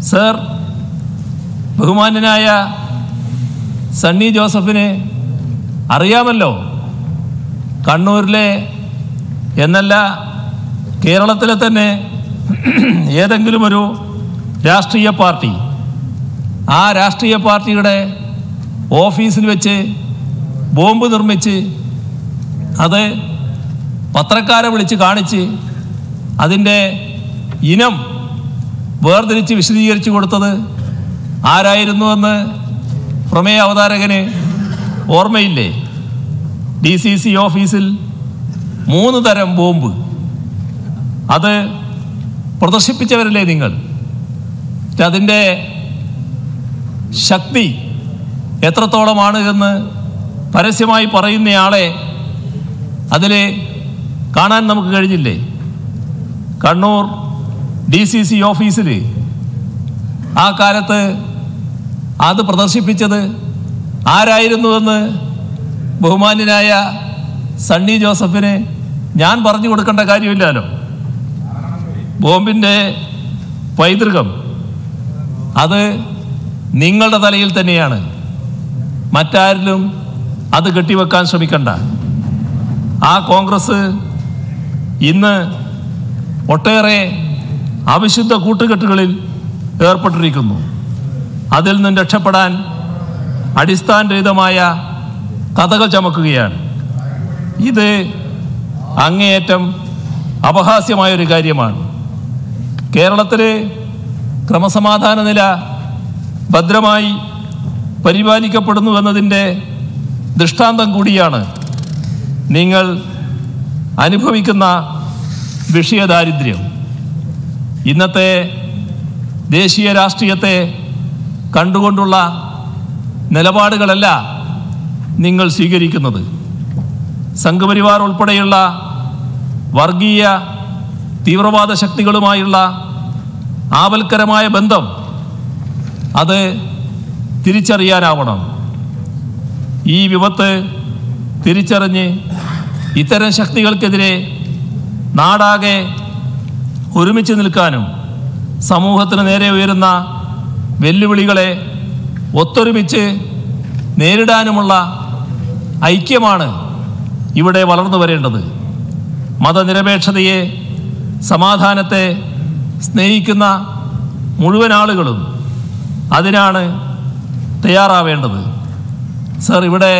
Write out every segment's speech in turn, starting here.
sir ബഹുമാന്യനായ സണ്ണി ജോസഫിന് അറിയാമല്ലോ കണ്ണൂരിലെ എന്നല്ല കേരളത്തിലെ തന്നെ ഏതെങ്കിലും ഒരു രാഷ്ട്രീയ പാർട്ടി ആ രാഷ്ട്രീയ പാർട്ടിയുടെ ഓഫീസിൽ വെച്ച് ബോംബ് നിർമ്മിച്ച് അത് പത്രക്കാരെ വിളിച്ച് കാണിച്ച് അതിൻ്റെ ഇനം വേർതിരിച്ച് വിശദീകരിച്ചു കൊടുത്തത് ആരായിരുന്നുവെന്ന് പ്രമേയ അവതാരകന് ഓർമ്മയില്ലേ ഡി സി സി ഓഫീസിൽ മൂന്ന് തരം ബോംബ് അത് പ്രദർശിപ്പിച്ചവരല്ലേ നിങ്ങൾ എന്നിട്ട് അതിൻ്റെ ശക്തി എത്രത്തോളമാണ് എന്ന് പരസ്യമായി പറയുന്നയാളെ അതിൽ കാണാൻ നമുക്ക് കഴിഞ്ഞില്ലേ കണ്ണൂർ ഡി സി സി ഓഫീസിൽ ആ കാലത്ത് അത് പ്രദർശിപ്പിച്ചത് ആരായിരുന്നുവെന്ന് ബഹുമാന്യനായ സണ്ണി ജോസഫിന് ഞാൻ പറഞ്ഞു കൊടുക്കേണ്ട കാര്യമില്ലല്ലോ ബോംബിൻ്റെ പൈതൃകം അത് നിങ്ങളുടെ തലയിൽ തന്നെയാണ് മറ്റാരിലും അത് കെട്ടിവെക്കാൻ ശ്രമിക്കണ്ട ആ കോൺഗ്രസ് ഇന്ന് ഒട്ടേറെ അവിശുദ്ധ കൂട്ടുകെട്ടുകളിൽ ഏർപ്പെട്ടിരിക്കുന്നു അതിൽ നിന്നും രക്ഷപ്പെടാൻ അടിസ്ഥാനരഹിതമായ കഥകൾ ചമക്കുകയാണ് ഇത് അങ്ങേയറ്റം അപഹാസ്യമായൊരു കാര്യമാണ് കേരളത്തിലെ ക്രമസമാധാന നില ഭദ്രമായി പരിപാലിക്കപ്പെടുന്നുവെന്നതിൻ്റെ ദൃഷ്ടാന്തം കൂടിയാണ് നിങ്ങൾ അനുഭവിക്കുന്ന വിഷയദാരിദ്ര്യം ഇന്നത്തെ ദേശീയ രാഷ്ട്രീയത്തെ കണ്ടുകൊണ്ടുള്ള നിലപാടുകളല്ല നിങ്ങൾ സ്വീകരിക്കുന്നത് സംഘപരിവാർ ഉൾപ്പെടെയുള്ള വർഗീയ തീവ്രവാദ ശക്തികളുമായുള്ള ആപൽക്കരമായ ബന്ധം അത് തിരിച്ചറിയാനാവണം ഈ വിപത്ത് തിരിച്ചറിഞ്ഞ് ഇത്തരം ശക്തികൾക്കെതിരെ നാടാകെ ഒരുമിച്ച് നിൽക്കാനും സമൂഹത്തിന് നേരെ ഉയരുന്ന വെല്ലുവിളികളെ ഒത്തൊരുമിച്ച് നേരിടാനുമുള്ള ഐക്യമാണ് ഇവിടെ വളർന്നു വരേണ്ടത് മതനിരപേക്ഷതയെ സമാധാനത്തെ സ്നേഹിക്കുന്ന മുഴുവൻ ആളുകളും അതിനാണ് തയ്യാറാവേണ്ടത് സർ ഇവിടെ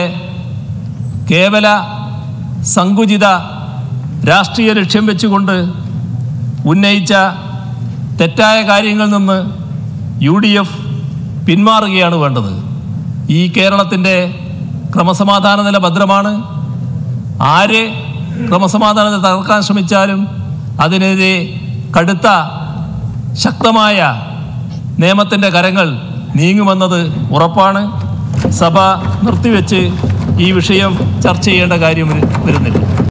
കേവല സങ്കുചിത രാഷ്ട്രീയ ലക്ഷ്യം വെച്ചുകൊണ്ട് ഉന്നയിച്ച തെറ്റായ കാര്യങ്ങളിൽ നിന്ന് യു ഡി എഫ് പിന്മാറുകയാണ് വേണ്ടത് ഈ കേരളത്തിൻ്റെ ക്രമസമാധാന നില ഭദ്രമാണ് ആര് ക്രമസമാധാന നില തകർക്കാൻ ശ്രമിച്ചാലും അതിനെതിരെ കടുത്ത ശക്തമായ നിയമത്തിൻ്റെ കരങ്ങൾ നീങ്ങുമെന്നത് ഉറപ്പാണ് സഭ നിർത്തിവെച്ച് ഈ വിഷയം ചർച്ച ചെയ്യേണ്ട കാര്യം വരു- വരുന്നില്ല